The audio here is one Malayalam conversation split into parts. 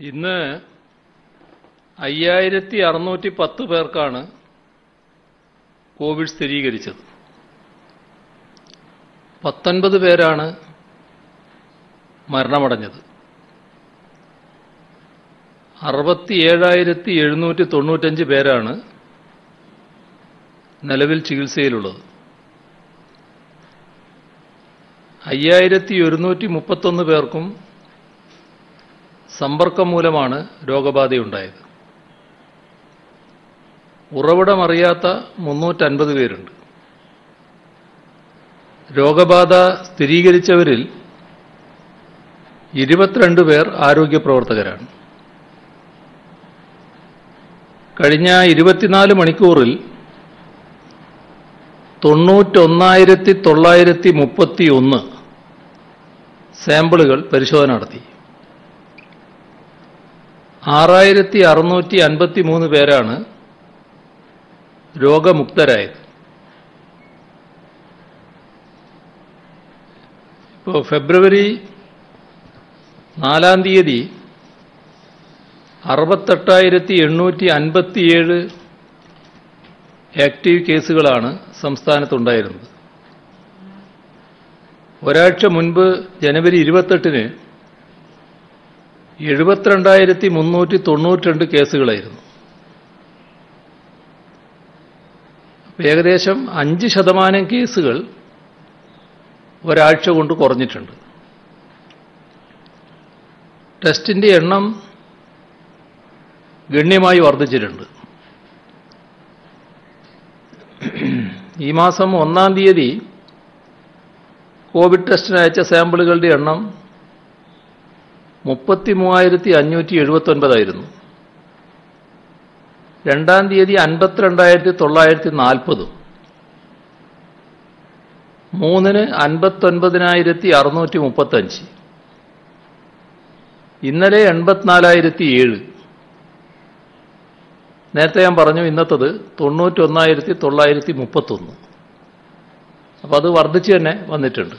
ഇന്ന് അയ്യായിരത്തി അറുന്നൂറ്റി പത്ത് പേർക്കാണ് കോവിഡ് സ്ഥിരീകരിച്ചത് പത്തൊൻപത് പേരാണ് മരണമടഞ്ഞത് അറുപത്തി ഏഴായിരത്തി എഴുന്നൂറ്റി തൊണ്ണൂറ്റഞ്ച് പേരാണ് നിലവിൽ ചികിത്സയിലുള്ളത് അയ്യായിരത്തി ഒരുന്നൂറ്റി മുപ്പത്തൊന്ന് പേർക്കും സമ്പർക്കം മൂലമാണ് രോഗബാധയുണ്ടായത് ഉറവിടമറിയാത്ത മുന്നൂറ്റൻപത് പേരുണ്ട് രോഗബാധ സ്ഥിരീകരിച്ചവരിൽ ഇരുപത്തിരണ്ട് പേർ ആരോഗ്യ പ്രവർത്തകരാണ് കഴിഞ്ഞ ഇരുപത്തിനാല് മണിക്കൂറിൽ തൊണ്ണൂറ്റൊന്നായിരത്തി തൊള്ളായിരത്തി മുപ്പത്തി ഒന്ന് സാമ്പിളുകൾ പരിശോധന നടത്തി ആറായിരത്തി അറുന്നൂറ്റി അൻപത്തി മൂന്ന് പേരാണ് രോഗമുക്തരായത് ഇപ്പോൾ ഫെബ്രുവരി നാലാം തീയതി അറുപത്തെട്ടായിരത്തി എണ്ണൂറ്റി അൻപത്തിയേഴ് ആക്റ്റീവ് കേസുകളാണ് സംസ്ഥാനത്തുണ്ടായിരുന്നത് ഒരാഴ്ച മുൻപ് ജനുവരി ഇരുപത്തെട്ടിന് എഴുപത്തിരണ്ടായിരത്തി മുന്നൂറ്റി തൊണ്ണൂറ്റിരണ്ട് കേസുകളായിരുന്നു അപ്പോൾ ഏകദേശം അഞ്ച് ശതമാനം കേസുകൾ ഒരാഴ്ച കൊണ്ട് കുറഞ്ഞിട്ടുണ്ട് ടെസ്റ്റിന്റെ എണ്ണം ഗണ്യമായി വർദ്ധിച്ചിട്ടുണ്ട് ഈ മാസം ഒന്നാം തീയതി കോവിഡ് ടെസ്റ്റിന് അയച്ച സാമ്പിളുകളുടെ എണ്ണം മുപ്പത്തി മൂവായിരത്തി അഞ്ഞൂറ്റി എഴുപത്തൊൻപതായിരുന്നു രണ്ടാം തീയതി അൻപത്തിരണ്ടായിരത്തി തൊള്ളായിരത്തി നാൽപ്പതും മൂന്നിന് അൻപത്തൊൻപതിനായിരത്തി അറുന്നൂറ്റി മുപ്പത്തഞ്ച് ഇന്നലെ എൺപത്തിനാലായിരത്തി ഏഴ് നേരത്തെ ഞാൻ പറഞ്ഞു ഇന്നത്തത് തൊണ്ണൂറ്റൊന്നായിരത്തി തൊള്ളായിരത്തി മുപ്പത്തൊന്ന് അപ്പം അത് വർദ്ധിച്ചു തന്നെ വന്നിട്ടുണ്ട്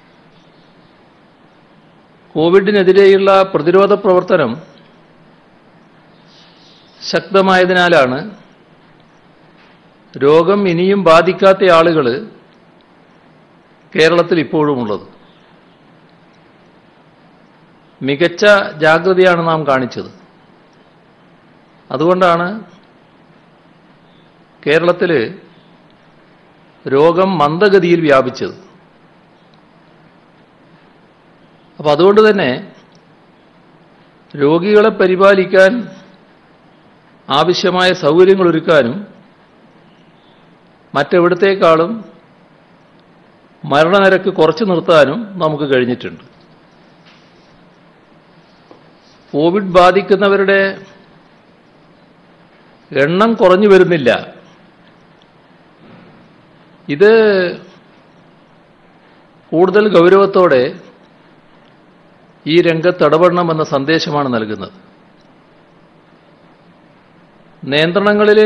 കോവിഡിനെതിരെയുള്ള പ്രതിരോധ പ്രവർത്തനം ശക്തമായതിനാലാണ് രോഗം ഇനിയും ബാധിക്കാത്ത ആളുകൾ കേരളത്തിൽ ഇപ്പോഴുമുള്ളത് മികച്ച ജാഗ്രതയാണ് നാം കാണിച്ചത് അതുകൊണ്ടാണ് കേരളത്തിൽ രോഗം മന്ദഗതിയിൽ വ്യാപിച്ചത് അപ്പം അതുകൊണ്ട് തന്നെ രോഗികളെ പരിപാലിക്കാൻ ആവശ്യമായ സൗകര്യങ്ങൾ ഒരുക്കാനും മറ്റെവിടത്തേക്കാളും മരണനിരക്ക് കുറച്ചു നിർത്താനും നമുക്ക് കഴിഞ്ഞിട്ടുണ്ട് കോവിഡ് ബാധിക്കുന്നവരുടെ എണ്ണം കുറഞ്ഞു വരുന്നില്ല ഇത് കൂടുതൽ ഗൗരവത്തോടെ ഈ രംഗത്ത് ഇടപെടണമെന്ന സന്ദേശമാണ് നൽകുന്നത് നിയന്ത്രണങ്ങളിൽ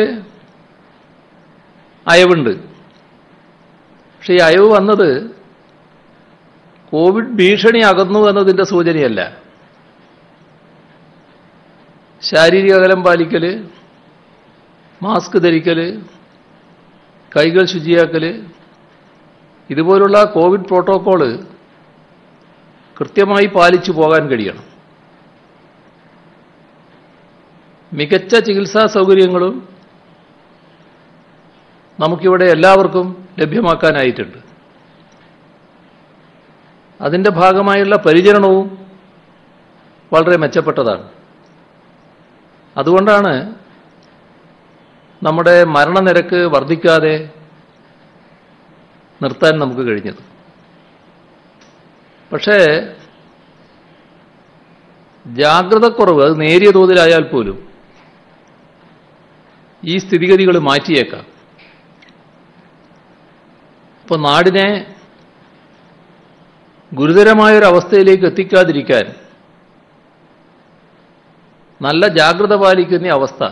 അയവുണ്ട് പക്ഷേ ഈ അയവ് വന്നത് കോവിഡ് ഭീഷണി അകന്നു എന്നതിൻ്റെ സൂചനയല്ല ശാരീരിക അകലം പാലിക്കൽ മാസ്ക് ധരിക്കൽ കൈകൾ ശുചിയാക്കൽ ഇതുപോലുള്ള കോവിഡ് പ്രോട്ടോക്കോള് കൃത്യമായി പാലിച്ചു പോകാൻ കഴിയണം മികച്ച ചികിത്സാ സൗകര്യങ്ങളും നമുക്കിവിടെ എല്ലാവർക്കും ലഭ്യമാക്കാനായിട്ടുണ്ട് അതിൻ്റെ ഭാഗമായുള്ള പരിചരണവും വളരെ മെച്ചപ്പെട്ടതാണ് അതുകൊണ്ടാണ് നമ്മുടെ മരണനിരക്ക് വർദ്ധിക്കാതെ നിർത്താൻ നമുക്ക് കഴിഞ്ഞത് പക്ഷേ ജാഗ്രതക്കുറവ് അത് നേരിയ തോതിലായാൽ പോലും ഈ സ്ഥിതിഗതികൾ മാറ്റിയേക്കാം ഇപ്പോൾ നാടിനെ ഗുരുതരമായൊരവസ്ഥയിലേക്ക് എത്തിക്കാതിരിക്കാൻ നല്ല ജാഗ്രത പാലിക്കുന്ന ഈ അവസ്ഥ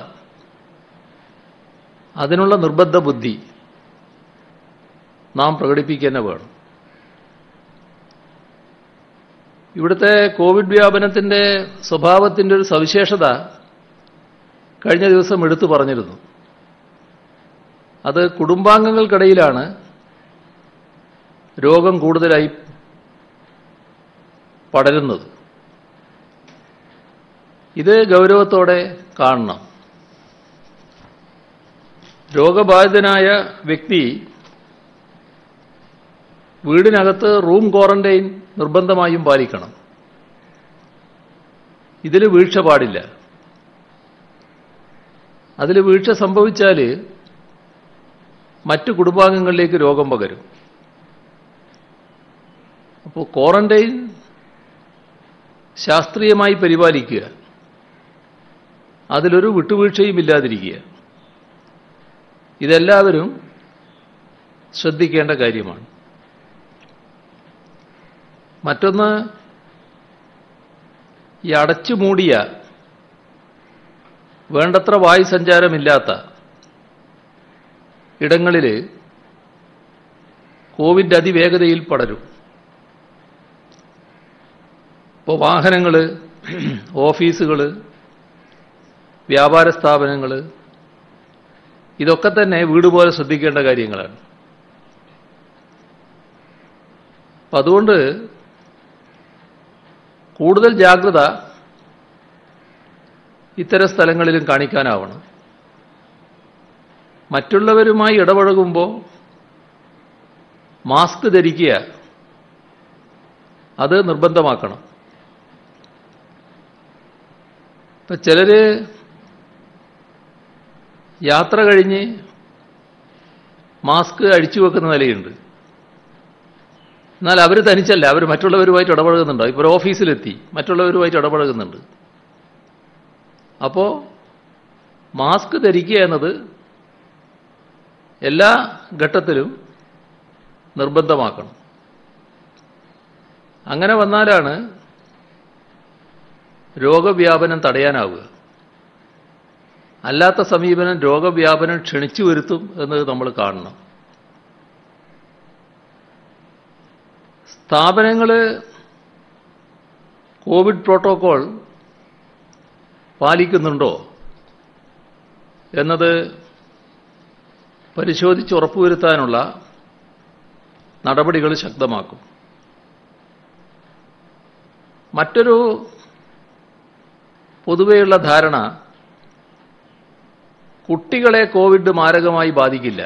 അതിനുള്ള നിർബന്ധ ബുദ്ധി നാം പ്രകടിപ്പിക്കുക തന്നെ വേണം ഇവിടുത്തെ കോവിഡ് വ്യാപനത്തിൻ്റെ സ്വഭാവത്തിൻ്റെ ഒരു സവിശേഷത കഴിഞ്ഞ ദിവസം എടുത്തു പറഞ്ഞിരുന്നു അത് കുടുംബാംഗങ്ങൾക്കിടയിലാണ് രോഗം കൂടുതലായി പടരുന്നത് ഇത് ഗൗരവത്തോടെ കാണണം രോഗബാധിതനായ വ്യക്തി വീടിനകത്ത് റൂം ക്വാറന്റൈൻ നിർബന്ധമായും പാലിക്കണം ഇതിൽ വീഴ്ച പാടില്ല അതിൽ വീഴ്ച സംഭവിച്ചാൽ മറ്റു കുടുംബാംഗങ്ങളിലേക്ക് രോഗം പകരും അപ്പോൾ ക്വാറന്റൈൻ ശാസ്ത്രീയമായി പരിപാലിക്കുക അതിലൊരു വിട്ടുവീഴ്ചയും ഇല്ലാതിരിക്കുക ഇതെല്ലാവരും ശ്രദ്ധിക്കേണ്ട കാര്യമാണ് മറ്റൊന്ന് ഈ അടച്ചു മൂടിയ വേണ്ടത്ര വായു സഞ്ചാരമില്ലാത്ത ഇടങ്ങളിൽ കോവിഡ് അതിവേഗതയിൽ പടരും ഇപ്പോൾ വാഹനങ്ങൾ ഓഫീസുകൾ വ്യാപാര സ്ഥാപനങ്ങൾ ഇതൊക്കെ തന്നെ വീട് പോലെ ശ്രദ്ധിക്കേണ്ട കാര്യങ്ങളാണ് അപ്പം അതുകൊണ്ട് കൂടുതൽ ജാഗ്രത ഇത്തരം സ്ഥലങ്ങളിലും കാണിക്കാനാവണം മറ്റുള്ളവരുമായി ഇടപഴകുമ്പോൾ മാസ്ക് ധരിക്കുക അത് നിർബന്ധമാക്കണം ഇപ്പം ചിലർ യാത്ര കഴിഞ്ഞ് മാസ്ക് അഴിച്ചു വെക്കുന്ന നിലയുണ്ട് എന്നാൽ അവർ തനിച്ചല്ല അവർ മറ്റുള്ളവരുമായിട്ട് ഇടപഴകുന്നുണ്ടോ ഇപ്പോൾ ഒരു ഓഫീസിലെത്തി മറ്റുള്ളവരുമായിട്ട് ഇടപഴകുന്നുണ്ട് അപ്പോൾ മാസ്ക് ധരിക്കുക എന്നത് എല്ലാ ഘട്ടത്തിലും നിർബന്ധമാക്കണം അങ്ങനെ വന്നാലാണ് രോഗവ്യാപനം തടയാനാവുക അല്ലാത്ത സമീപനം രോഗവ്യാപനം ക്ഷണിച്ചു വരുത്തും എന്നത് നമ്മൾ കാണണം സ്ഥാപനങ്ങൾ കോവിഡ് പ്രോട്ടോകോൾ പാലിക്കുന്നുണ്ടോ എന്നത് പരിശോധിച്ച് ഉറപ്പുവരുത്താനുള്ള നടപടികൾ ശക്തമാക്കും മറ്റൊരു പൊതുവെയുള്ള ധാരണ കുട്ടികളെ കോവിഡ് മാരകമായി ബാധിക്കില്ല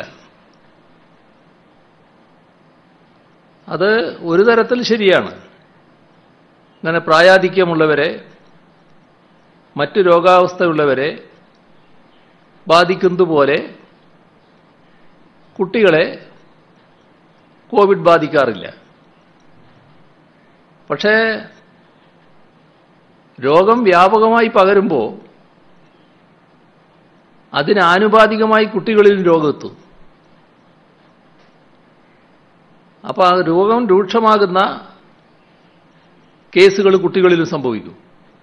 അത് ഒരു തരത്തിൽ ശരിയാണ് അങ്ങനെ പ്രായാധിക്യമുള്ളവരെ മറ്റു രോഗാവസ്ഥയുള്ളവരെ ബാധിക്കുന്നതുപോലെ കുട്ടികളെ കോവിഡ് ബാധിക്കാറില്ല പക്ഷേ രോഗം വ്യാപകമായി പകരുമ്പോൾ അതിനാനുപാതികമായി കുട്ടികളിൽ രോഗമെത്തും അപ്പോൾ ആ രോഗം രൂക്ഷമാകുന്ന കേസുകൾ കുട്ടികളിലും സംഭവിക്കും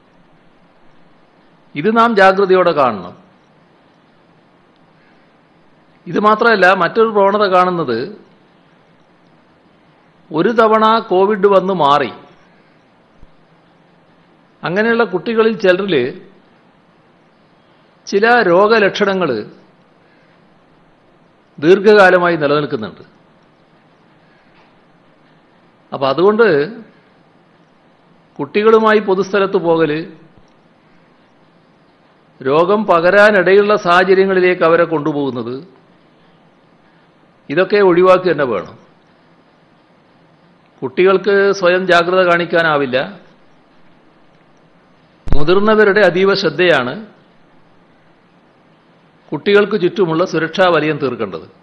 ഇത് നാം ജാഗ്രതയോടെ കാണണം ഇത് മാത്രമല്ല മറ്റൊരു പ്രവണത കാണുന്നത് ഒരു തവണ കോവിഡ് വന്ന് മാറി അങ്ങനെയുള്ള കുട്ടികളിൽ ചിലരിൽ ചില രോഗലക്ഷണങ്ങൾ ദീർഘകാലമായി നിലനിൽക്കുന്നുണ്ട് അപ്പം അതുകൊണ്ട് കുട്ടികളുമായി പൊതുസ്ഥലത്ത് പോകൽ രോഗം പകരാനിടയുള്ള സാഹചര്യങ്ങളിലേക്ക് അവരെ കൊണ്ടുപോകുന്നത് ഇതൊക്കെ ഒഴിവാക്കി തന്നെ വേണം കുട്ടികൾക്ക് സ്വയം ജാഗ്രത കാണിക്കാനാവില്ല മുതിർന്നവരുടെ അതീവ ശ്രദ്ധയാണ് കുട്ടികൾക്ക് ചുറ്റുമുള്ള സുരക്ഷാ വലയം തീർക്കേണ്ടത്